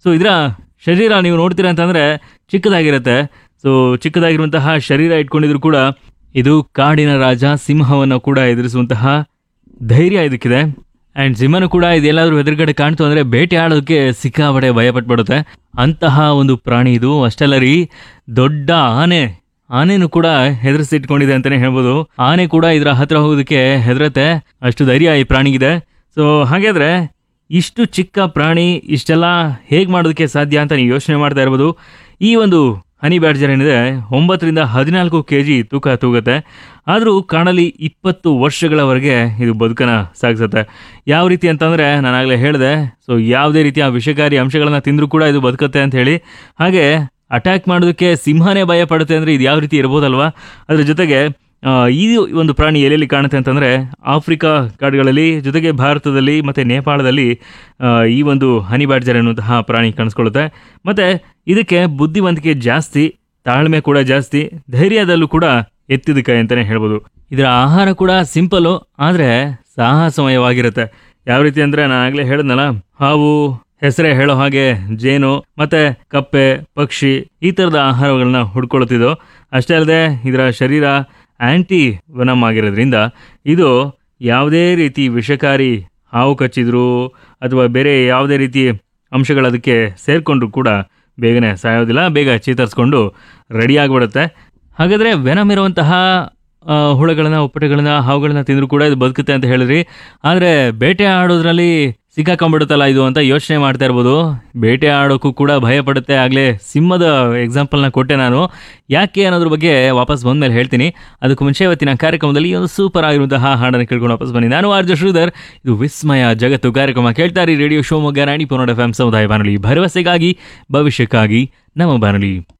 so ಇದರ ಶರೀರ ನೀವು ನೋಡ್ತೀರಾ ಅಂತಂದರೆ ಚಿಕ್ಕದಾಗಿರುತ್ತೆ ಸೊ ಚಿಕ್ಕದಾಗಿರುವಂತಹ ಶರೀರ ಇಟ್ಕೊಂಡಿದ್ರು ಕೂಡ ಇದು ಕಾಡಿನ ರಾಜ ಸಿಂಹವನ್ನು ಕೂಡ ಎದುರಿಸುವಂತಹ ಧೈರ್ಯ ಇದಕ್ಕಿದೆ ಆ್ಯಂಡ್ ಸಿಂಹನು ಕೂಡ ಇದೆಲ್ಲಾದ್ರೂ ಎದುರುಗಡೆ ಕಾಣ್ತು ಅಂದರೆ ಬೇಟೆ ಆಡೋದಕ್ಕೆ ಸಿಕ್ಕಾಪಟ್ಟೆ ಭಯಪಟ್ಬಿಡುತ್ತೆ ಅಂತಹ ಒಂದು ಪ್ರಾಣಿ ಇದು ಅಷ್ಟೆಲ್ಲ ರೀ ದೊಡ್ಡ ಆನೆ ಆನೆನೂ ಕೂಡ ಹೆದರಿಸಿಟ್ಕೊಂಡಿದೆ ಅಂತಲೇ ಹೇಳ್ಬೋದು ಆನೆ ಕೂಡ ಇದರ ಹತ್ರ ಹೋಗೋದಕ್ಕೆ ಹೆದರತ್ತೆ ಅಷ್ಟು ಧೈರ್ಯ ಈ ಪ್ರಾಣಿಗಿದೆ ಸೊ ಹಾಗಾದ್ರೆ ಇಷ್ಟು ಚಿಕ್ಕ ಪ್ರಾಣಿ ಇಷ್ಟೆಲ್ಲ ಹೇಗೆ ಮಾಡೋದಕ್ಕೆ ಸಾಧ್ಯ ಅಂತ ನೀವು ಯೋಚನೆ ಮಾಡ್ತಾ ಇರ್ಬೋದು ಈ ಒಂದು ಹನಿ ಬ್ಯಾಡ್ಜರ್ ಏನಿದೆ ಒಂಬತ್ತರಿಂದ ಹದಿನಾಲ್ಕು ಕೆ ಜಿ ತೂಕ ತೂಗುತ್ತೆ ಆದರೂ ಕಾಡಲ್ಲಿ ಇಪ್ಪತ್ತು ವರ್ಷಗಳವರೆಗೆ ಇದು ಬದುಕನ್ನು ಸಾಗಿಸುತ್ತೆ ಯಾವ ರೀತಿ ಅಂತಂದರೆ ನಾನಾಗಲೇ ಹೇಳಿದೆ ಸೊ ಯಾವುದೇ ರೀತಿಯ ವಿಷಕಾರಿ ಅಂಶಗಳನ್ನು ತಿಂದರೂ ಕೂಡ ಇದು ಬದುಕುತ್ತೆ ಅಂತ ಹೇಳಿ ಹಾಗೆ ಅಟ್ಯಾಕ್ ಮಾಡೋದಕ್ಕೆ ಸಿಂಹನೇ ಭಯ ಪಡುತ್ತೆ ಅಂದರೆ ಇದು ಯಾವ ರೀತಿ ಇರ್ಬೋದಲ್ವಾ ಅದ್ರ ಜೊತೆಗೆ ಆ, ಈ ಒಂದು ಪ್ರಾಣಿ ಎಲ್ಲೆಲ್ಲಿ ಕಾಣುತ್ತೆ ಅಂತಂದರೆ ಆಫ್ರಿಕಾ ಕಾಡುಗಳಲ್ಲಿ ಜೊತೆಗೆ ಭಾರತದಲ್ಲಿ ಮತ್ತು ನೇಪಾಳದಲ್ಲಿ ಆ, ಈ ಒಂದು ಹನಿ ಬ್ಯಾಡ್ಜರ್ ಎನ್ನುವಂತಹ ಪ್ರಾಣಿ ಕಾಣಿಸ್ಕೊಳ್ಳುತ್ತೆ ಮತ್ತು ಇದಕ್ಕೆ ಬುದ್ಧಿವಂತಿಕೆ ಜಾಸ್ತಿ ತಾಳ್ಮೆ ಕೂಡ ಜಾಸ್ತಿ ಧೈರ್ಯದಲ್ಲೂ ಕೂಡ ಎತ್ತಿದ ಕೈ ಅಂತಲೇ ಹೇಳ್ಬೋದು ಇದರ ಆಹಾರ ಕೂಡ ಸಿಂಪಲ್ಲು ಆದರೆ ಸಾಹಸಮಯವಾಗಿರುತ್ತೆ ಯಾವ ರೀತಿ ಅಂದರೆ ನಾನು ಆಗಲೇ ಹೇಳಿದ್ನಲ್ಲ ಹಾವು ಹೆಸರೇ ಹೇಳೋ ಹಾಗೆ ಜೇನು ಮತ್ತೆ ಕಪ್ಪೆ ಪಕ್ಷಿ ಈ ಥರದ ಆಹಾರಗಳನ್ನ ಹುಡ್ಕೊಳ್ತಿದ್ದು ಅಷ್ಟೇ ಅಲ್ಲದೆ ಇದರ ಶರೀರ ಆಂಟಿ ವನಮ್ ಆಗಿರೋದ್ರಿಂದ ಇದು ಯಾವುದೇ ರೀತಿ ವಿಷಕಾರಿ ಹಾವು ಕಚ್ಚಿದ್ರು ಅಥವಾ ಬೇರೆ ಯಾವುದೇ ರೀತಿ ಅಂಶಗಳು ಅದಕ್ಕೆ ಸೇರಿಕೊಂಡ್ರು ಕೂಡ ಬೇಗನೆ ಸಾಯೋದಿಲ್ಲ ಬೇಗ ಚೇತರಿಸ್ಕೊಂಡು ರೆಡಿ ಆಗಿಬಿಡುತ್ತೆ ಹಾಗಾದರೆ ವೆನಮ್ ಇರುವಂತಹ ಆ, ಹುಳಗಳನ್ನ ಉಪ್ಪಟೆಗಳನ್ನ ಹಾವುಗಳನ್ನ ತಿಂದರೂ ಕೂಡ ಇದು ಬದುಕುತ್ತೆ ಅಂತ ಹೇಳಿದ್ರಿ ಆದರೆ ಬೇಟೆ ಆಡೋದ್ರಲ್ಲಿ ಸಿಕ್ಕಾಕೊಂಡ್ಬಿಡುತ್ತಲ್ಲ ಇದು ಅಂತ ಯೋಚನೆ ಮಾಡ್ತಾ ಇರ್ಬೋದು ಬೇಟೆ ಆಡೋಕ್ಕೂ ಕೂಡ ಭಯ ಪಡುತ್ತೆ ಆಗಲೇ ಸಿಂಹದ ಎಕ್ಸಾಂಪಲ್ನ ಕೊಟ್ಟೆ ನಾನು ಯಾಕೆ ಅನ್ನೋದ್ರ ಬಗ್ಗೆ ವಾಪಸ್ ಬಂದ್ಮೇಲೆ ಹೇಳ್ತೀನಿ ಅದಕ್ಕೂ ಮುಂಚೆ ಇವತ್ತಿನ ಕಾರ್ಯಕ್ರಮದಲ್ಲಿ ಈ ಒಂದು ಸೂಪರ್ ಆಗಿರುವಂತಹ ಹಾಡನ್ನು ಕೇಳ್ಕೊಂಡು ವಾಪಸ್ ಬನ್ನಿ ನಾನು ಆರ್ಜ ಶ್ರೀಧರ್ ಇದು ವಿಸ್ಮಯ ಜಗತ್ತು ಕಾರ್ಯಕ್ರಮ ಕೇಳ್ತಾರೆ ರೇಡಿಯೋ ಶಿವಮೊಗ್ಗ ರಾಣಿ ಪುನೋಡ ಎಫ್ ಎಂ ಸಮುದಾಯ ಬಾನುಲಿ ಭರವಸೆಗಾಗಿ ಭವಿಷ್ಯಕ್ಕಾಗಿ ನಮ್ಮ ಬಾನುಲಿ